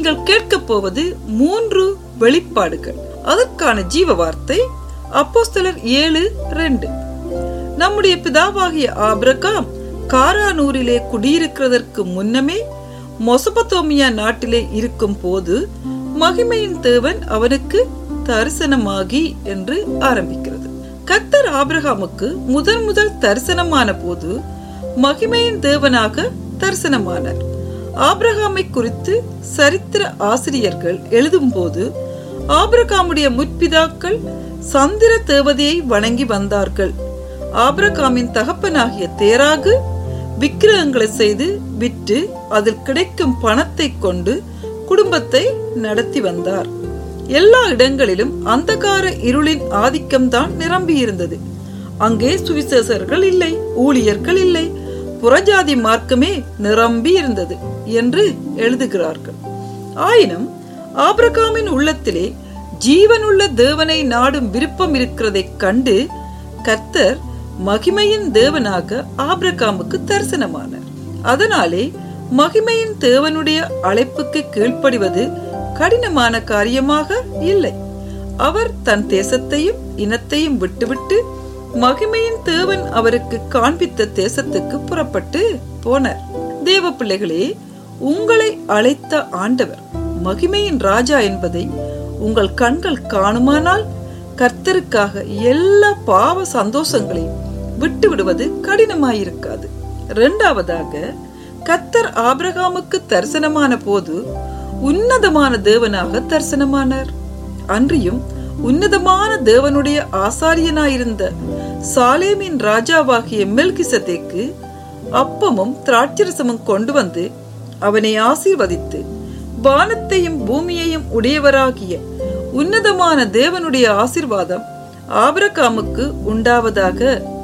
நீங்கள் கேட்கப் போவது மூன்று வெளிப்பாடுகள் அதற்கான ஜீவ வார்த்தை அப்போஸ்தலர் ஏழு ரெண்டு நம்முடைய பிதாவாகிய ஆபிரகாம் காரானூரிலே குடியிருக்கிறதற்கு முன்னமே மொசபத்தோமியா நாட்டிலே இருக்கும் போது மகிமையின் தேவன் அவனுக்கு தரிசனமாகி என்று ஆரம்பிக்கிறது கத்தர் ஆபிரகாமுக்கு முதன் முதல் தரிசனமான போது மகிமையின் தேவனாக தரிசனமானார் ஆபிரகாமை குறித்து சரித்திர ஆசிரியர்கள் எழுதும்போது ஆபிரகாமுடைய முற்பிதாக்கள் சந்திர தேவதையை வணங்கி வந்தார்கள் ஆபிரகாமின் தகப்பனாகிய தேராகு விக்கிரகங்களை செய்து விற்று அதில் கிடைக்கும் பணத்தை கொண்டு குடும்பத்தை நடத்தி வந்தார் எல்லா இடங்களிலும் அந்தகார இருளின் ஆதிக்கம்தான் நிரம்பியிருந்தது அங்கே சுவிசேஷர்கள் இல்லை ஊழியர்கள் இல்லை புறஜாதி மார்க்கமே நிரம்பி இருந்தது என்று எழுதுகிறார்கள் ஆயினும் ஆபிரகாமின் உள்ளத்திலே ஜீவனுள்ள தேவனை நாடும் விருப்பம் இருக்கிறதைக் கண்டு கர்த்தர் மகிமையின் தேவனாக ஆபிரகாமுக்கு தரிசனமானார் அதனாலே மகிமையின் தேவனுடைய அழைப்புக்கு கீழ்ப்படிவது கடினமான காரியமாக இல்லை அவர் தன் தேசத்தையும் இனத்தையும் விட்டுவிட்டு மகிமையின் தேவன் அவருக்கு காண்பித்த தேசத்துக்கு புறப்பட்டு போனார் தேவ பிள்ளைகளே உங்களை அழைத்த ஆண்டவர் மகிமையின் ராஜா என்பதை உங்கள் கண்கள் காணுமானால் கர்த்தருக்காக எல்லா பாவ சந்தோஷங்களையும் விட்டு விடுவது கடினமாயிருக்காது இரண்டாவதாக கத்தர் ஆபிரகாமுக்கு தரிசனமான போது உன்னதமான தேவனாக தரிசனமானார் அன்றியும் உன்னதமான தேவனுடைய ஆசாரியனாயிருந்த சாலேமின் ராஜாவாகிய மெல்கிசதேக்கு அப்பமும் திராட்சரசமும் கொண்டு வந்து அவனை ஆசீர்வதித்து வானத்தையும் பூமியையும் உடையவராகிய உன்னதமான தேவனுடைய ஆசிர்வாதம் ஆபிரகாமுக்கு உண்டாவதாக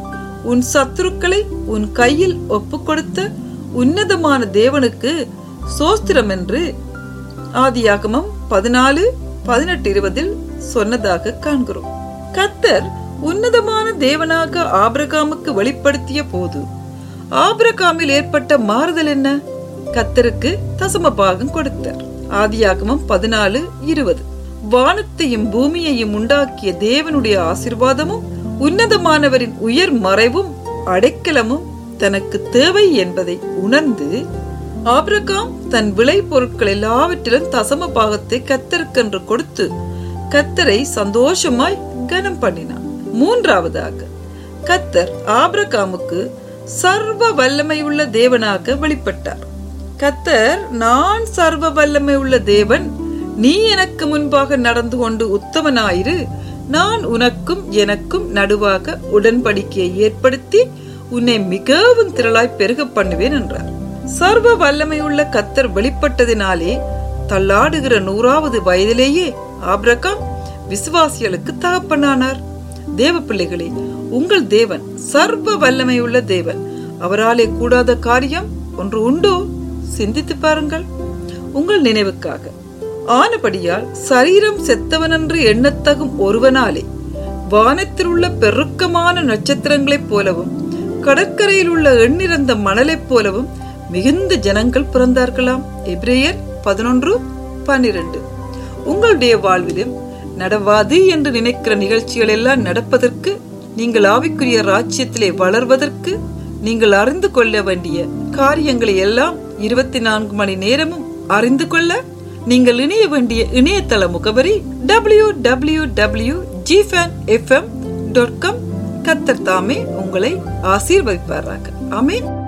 உன் சத்துருக்களை உன் கையில் ஒப்பு கொடுத்த உன்னதமான தேவனுக்கு சோஸ்திரம் என்று ஆதியாகமம் பதினாலு பதினெட்டு இருபதில் சொன்னதாக காண்கிறோம் கத்தர் உன்னதமான தேவனாக ஆபிரகாமுக்கு வெளிப்படுத்திய போது ஆபிரகாமில் ஏற்பட்ட மாறுதல் என்ன கத்தருக்கு தசம பாகம் கொடுத்தார் ஆதியாகமம் பதினாலு இருபது வானத்தையும் பூமியையும் உண்டாக்கிய தேவனுடைய ஆசிர்வாதமும் உன்னதமானவரின் உயர் மறைவும் அடைக்கலமும் தனக்கு தேவை என்பதை உணர்ந்து ஆபிரகாம் தன் விளை பொருட்கள் எல்லாவற்றிலும் தசம பாகத்தை கத்தருக்கென்று கொடுத்து கத்தரை சந்தோஷமாய் கனம் பண்ணினான் மூன்றாவதாக கத்தர் ஆபிரகாமுக்கு சர்வ வல்லமை உள்ள தேவனாக வெளிப்பட்டார் கத்தர் நான் சர்வ வல்லமை உள்ள தேவன் நீ எனக்கு முன்பாக நடந்து கொண்டு உத்தமனாயிரு நான் உனக்கும் எனக்கும் நடுவாக உடன்படிக்கையை ஏற்படுத்தி உன்னை மிகவும் திரளாய் பெருக பண்ணுவேன் என்றார் சர்வ வல்லமை உள்ள கத்தர் வெளிப்பட்டதினாலே தள்ளாடுகிற நூறாவது வயதிலேயே ஆபிரகாம் விசுவாசிகளுக்கு தகப்பனானார் தேவ பிள்ளைகளே உங்கள் தேவன் சர்வ வல்லமை உள்ள தேவன் அவராலே கூடாத காரியம் ஒன்று உண்டோ சிந்தித்து பாருங்கள் உங்கள் நினைவுக்காக ஆனபடியால் சரீரம் செத்தவனென்று எண்ணத்தகும் ஒருவனாலே வானத்தில் உள்ள பெருக்கமான நட்சத்திரங்களைப் போலவும் கடற்கரையில் உள்ள எண்ணிறந்த மணலைப் போலவும் மிகுந்த ஜனங்கள் பிறந்தார்களாம் எப்ரேயர் பதினொன்று பன்னிரண்டு உங்களுடைய வாழ்விலும் நடவாது என்று நினைக்கிற நிகழ்ச்சிகள் எல்லாம் நடப்பதற்கு நீங்கள் ஆவிக்குரிய ராஜ்யத்திலே வளர்வதற்கு நீங்கள் அறிந்து கொள்ள வேண்டிய காரியங்களை எல்லாம் இருபத்தி நான்கு மணி நேரமும் அறிந்து கொள்ள நீங்கள் இணைய வேண்டிய இணையதள முகவரி W W W G fan F M dot com Qatar தாமே உங்களை ஆசீர்வதிப்பாராக ஆமேன்